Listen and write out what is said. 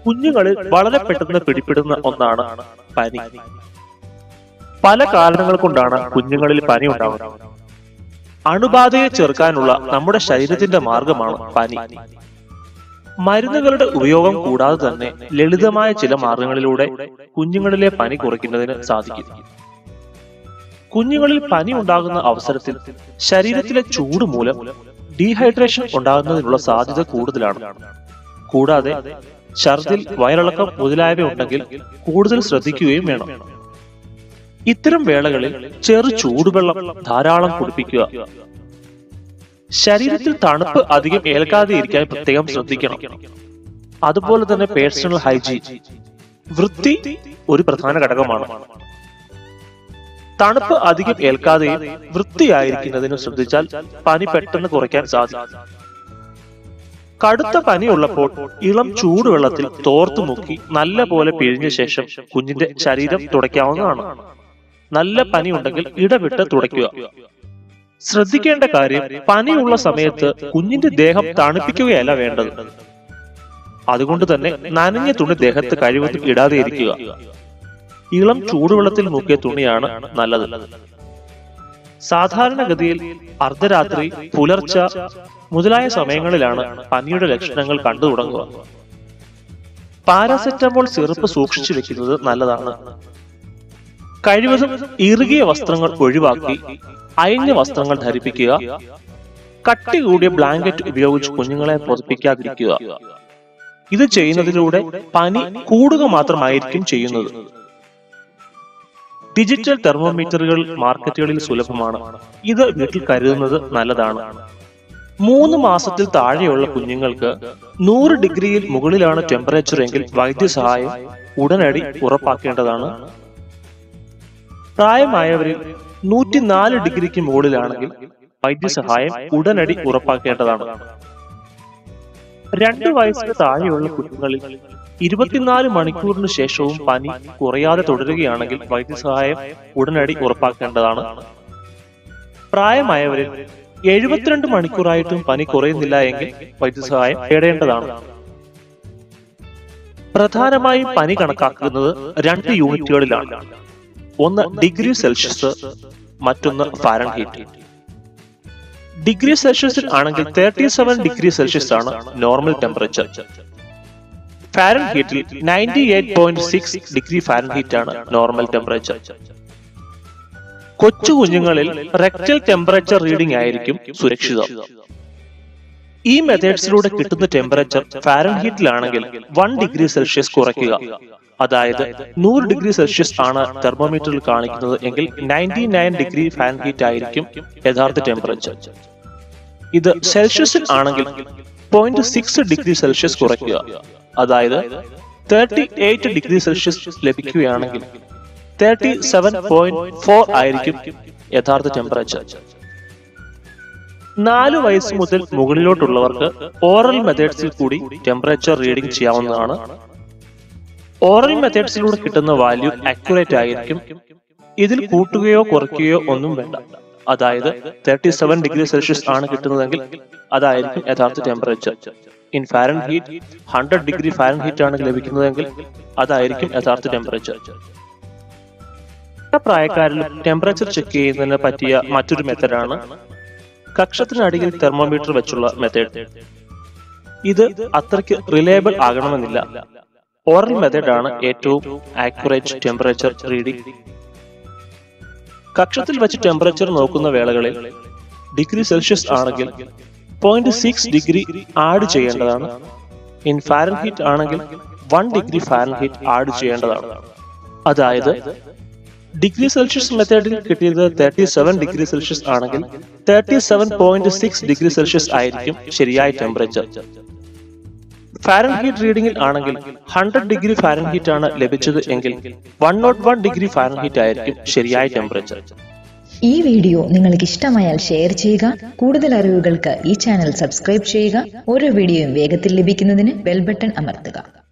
കുഞ്ഞുങ്ങളിൽ വളരെ പെട്ടെന്ന് പിടിപെടുന്ന ഒന്നാണ് പനി പല കാരണങ്ങൾ കൊണ്ടാണ് കുഞ്ഞുങ്ങളിൽ പനി ഉണ്ടാകുന്നത് അണുബാധയെ ചെറുക്കാനുള്ള നമ്മുടെ ശരീരത്തിന്റെ മാർഗമാണ് പനി മരുന്നുകളുടെ ഉപയോഗം കൂടാതെ തന്നെ ലളിതമായ ചില മാർഗങ്ങളിലൂടെ കുഞ്ഞുങ്ങളിലെ പനി കുറയ്ക്കുന്നതിന് സാധിക്കും കുഞ്ഞുങ്ങളിൽ പനി ഉണ്ടാകുന്ന അവസരത്തിൽ ശരീരത്തിലെ ചൂട് മൂലം ഡീഹൈഡ്രേഷൻ ഉണ്ടാകുന്നതിനുള്ള സാധ്യത കൂടുതലാണ് കൂടാതെ ഛർദിൽ വയറിളക്കം മുതലായവ ഉണ്ടെങ്കിൽ കൂടുതൽ ശ്രദ്ധിക്കുകയും വേണം ഇത്തരം വേളകളിൽ ചെറു ചൂടുവെള്ളം ധാരാളം കുടിപ്പിക്കുക ശരീരത്തിൽ തണുപ്പ് അധികം ഏൽക്കാതെ ഇരിക്കാൻ പ്രത്യേകം ശ്രദ്ധിക്കണം അതുപോലെ തന്നെ പേഴ്സണൽ ഹൈജീൻ വൃത്തി ഒരു പ്രധാന ഘടകമാണ് തണുപ്പ് അധികം ഏൽക്കാതെയും വൃത്തിയായിരിക്കുന്നതിനും ശ്രദ്ധിച്ചാൽ പനി പെട്ടെന്ന് കുറയ്ക്കാൻ സാധിക്കും കടുത്ത പനിയുള്ളപ്പോൾ ഇളം ചൂടുവെള്ളത്തിൽ തോർത്തു മുക്കി നല്ല പോലെ പിഴിഞ്ഞ ശേഷം കുഞ്ഞിന്റെ ശരീരം തുടയ്ക്കാവുന്നതാണ് നല്ല പനി ഉണ്ടെങ്കിൽ ഇടവിട്ട് തുടയ്ക്കുക ശ്രദ്ധിക്കേണ്ട കാര്യം പനിയുള്ള സമയത്ത് കുഞ്ഞിന്റെ ദേഹം തണുപ്പിക്കുകയല്ല വേണ്ടത് അതുകൊണ്ട് തന്നെ നനഞ്ഞ തുണി ദേഹത്ത് കഴിവതും ഇടാതെ ഇരിക്കുക ഇളം ചൂടുവെള്ളത്തിൽ മുക്കിയ തുണിയാണ് നല്ലത് സാധാരണഗതിയിൽ അർദ്ധരാത്രി പുലർച്ച മുതലായ സമയങ്ങളിലാണ് പനിയുടെ ലക്ഷണങ്ങൾ കണ്ടു തുടങ്ങുക പാരാസെറ്റമോൾ സിറപ്പ് സൂക്ഷിച്ചു വെക്കുന്നത് നല്ലതാണ് കഴിവതും ഇറുകിയ വസ്ത്രങ്ങൾ ഒഴിവാക്കി അയഞ്ഞ വസ്ത്രങ്ങൾ ധരിപ്പിക്കുക കട്ടി കൂടിയ ബ്ലാങ്കറ്റ് ഉപയോഗിച്ച് കുഞ്ഞുങ്ങളെ പുതപ്പിക്കാതിരിക്കുക ഇത് ചെയ്യുന്നതിലൂടെ പനി കൂടുക മാത്രമായിരിക്കും ചെയ്യുന്നത് ഡിജിറ്റൽ തെർമോമീറ്ററുകൾ മാർക്കറ്റുകളിൽ സുലഭമാണ് ഇത് വീട്ടിൽ കരുതുന്നത് നല്ലതാണ് മൂന്ന് മാസത്തിൽ താഴെയുള്ള കുഞ്ഞുങ്ങൾക്ക് നൂറ് ഡിഗ്രിയിൽ മുകളിലാണ് ടെമ്പറേച്ചർ എങ്കിൽ വൈദ്യസഹായം ഉടനടി ഉറപ്പാക്കേണ്ടതാണ് പ്രായമായവരിൽ നൂറ്റിനാല് ഡിഗ്രിക്ക് മുകളിലാണെങ്കിൽ വൈദ്യസഹായം ഉടനടി ഉറപ്പാക്കേണ്ടതാണ് രണ്ട് വയസ്സിന് താഴെയുള്ള കുഞ്ഞുങ്ങളിൽ ഇരുപത്തിനാല് മണിക്കൂറിന് ശേഷവും പനി കുറയാതെ തുടരുകയാണെങ്കിൽ വൈദ്യസഹായം ഉടനടി ഉറപ്പാക്കേണ്ടതാണ് പ്രായമായവരിൽ എഴുപത്തിരണ്ട് മണിക്കൂറായിട്ടും പനി കുറയുന്നില്ല എങ്കിൽ വൈദ്യസഹായം തേടേണ്ടതാണ് പ്രധാനമായും പനി കണക്കാക്കുന്നത് രണ്ട് യൂണിറ്റുകളിലാണ് ഒന്ന് ഡിഗ്രി സെൽഷ്യസ് മറ്റൊന്ന് ഫാരൻഹീറ്റ് ഡിഗ്രി സെൽഷ്യസിൽ ആണെങ്കിൽ തേർട്ടി സെവൻ ഡിഗ്രി സെൽഷ്യസ് ആണ് നോർമൽ ടെമ്പറേച്ചർ ഫാരൻഹീറ്റിൽ ninety eight point six degree Fahrenheit ആണ് നോർമൽ ടെമ്പറേച്ചർ കൊച്ചു കുഞ്ഞുങ്ങളിൽ റെക്ടൽ ടെമ്പറേച്ചർ റീഡിംഗ് ആയിരിക്കും സുരക്ഷിതം ഈ മെത്തേഡ്സിലൂടെ കിട്ടുന്ന ടെമ്പറേച്ചർ ഫാരൻഹീറ്റിലാണെങ്കിൽ വൺ ഡിഗ്രി സെൽഷ്യസ് കുറയ്ക്കുക അതായത് നൂറ് ഡിഗ്രി സെൽഷ്യസ് ആണ് തെർമോമീറ്ററിൽ കാണിക്കുന്നത് എങ്കിൽ നയൻറ്റി നയൻ ഡിഗ്രി ഫാരൻഹീറ്റ് ആയിരിക്കും യഥാർത്ഥ ടെമ്പറേച്ചർ ഇത് സെൽഷ്യസിൽ ആണെങ്കിൽ പോയിന്റ് സിക്സ് ഡിഗ്രി സെൽഷ്യസ് കുറയ്ക്കുക അതായത് തേർട്ടി എയ്റ്റ് ഡിഗ്രി സെൽഷ്യസ് ലഭിക്കുകയാണെങ്കിൽ തേർട്ടി സെവൻ പോയിന്റ് ഫോർ ആയിരിക്കും യഥാർത്ഥ ടെമ്പറേച്ചർ നാല് വയസ്സ് മുതൽ മുകളിലോട്ടുള്ളവർക്ക് ഓറൽ മെത്തേഡ്സിൽ കൂടി ടെമ്പറേച്ചർ റീഡിംഗ് ചെയ്യാവുന്നതാണ് ഓറൽ മെത്തേഡ്സിലൂടെ കിട്ടുന്ന വാല്യൂ അക്യുറേറ്റ് ആയിരിക്കും ഇതിൽ കൂട്ടുകയോ കുറയ്ക്കുകയോ ഒന്നും വേണ്ട അതായത് തേർട്ടി സെവൻ ഡിഗ്രി സെൽഷ്യസ് ആണ് കിട്ടുന്നതെങ്കിൽ അതായിരിക്കും യഥാർത്ഥ temperature in Fahrenheit hundred degree Fahrenheit ആണ് ലഭിക്കുന്നതെങ്കിൽ അതായിരിക്കും യഥാർത്ഥ ടെമ്പറേച്ചർ പ്രായക്കാരിലും ടെമ്പറേച്ചർ ചെക്ക് ചെയ്യുന്നതിന് പറ്റിയ മറ്റൊരു മെത്തഡാണ് കക്ഷത്തിനടിയിൽ തെർമോമീറ്റർ വെച്ചുള്ള മെത്തേഡ് ഇത് അത്രയ്ക്ക് റിലയബിൾ ആകണമെന്നില്ല ഓറൽ മെത്തേഡ് ആണ് ഏറ്റവും ആക്യുറേറ്റ് ടെമ്പറേച്ചർ റീഡിംഗ് കക്ഷത്തിൽ വെച്ച് ടെമ്പറേച്ചർ നോക്കുന്ന വേളകളിൽ ഡിഗ്രി സെൽഷ്യസ് ആണെങ്കിൽ പോയിന്റ് സിക്സ് ഡിഗ്രി ആഡ് ചെയ്യേണ്ടതാണ് ഇൻ ഫാരൻഹീറ്റ് ആണെങ്കിൽ വൺ ഡിഗ്രി ഫാരൻഹീറ്റ് ആഡ് ചെയ്യേണ്ടതാണ് അതായത് ഡിഗ്രി സെൽഷ്യസ് മെത്തേഡിൽ കിട്ടിയത് തേർട്ടി സെവൻ ഡിഗ്രി സെൽഷ്യസ് ആണെങ്കിൽ thirty seven point six degree Celsius ആയിരിക്കും ശരിയായ ടെമ്പറേച്ചർ ഫാരൻഹീറ്റ് റീഡിംഗിൽ ആണെങ്കിൽ ഹൺഡ്രഡ് ഡിഗ്രി ഫാരൻഹീറ്റ് ആണ് ലഭിച്ചത് എങ്കിൽ one nought one degree Fahrenheit ആയിരിക്കും ശരിയായ ടെമ്പറേച്ചർ ഈ വീഡിയോ നിങ്ങൾക്ക് ഇഷ്ടമായാൽ ഷെയർ ചെയ്യുക കൂടുതൽ അറിവുകൾക്ക് ഈ ചാനൽ സബ്സ്ക്രൈബ് ചെയ്യുക ഓരോ വീഡിയോയും വേഗത്തിൽ ലഭിക്കുന്നതിന് ബെൽ ബട്ടൺ അമർത്തുക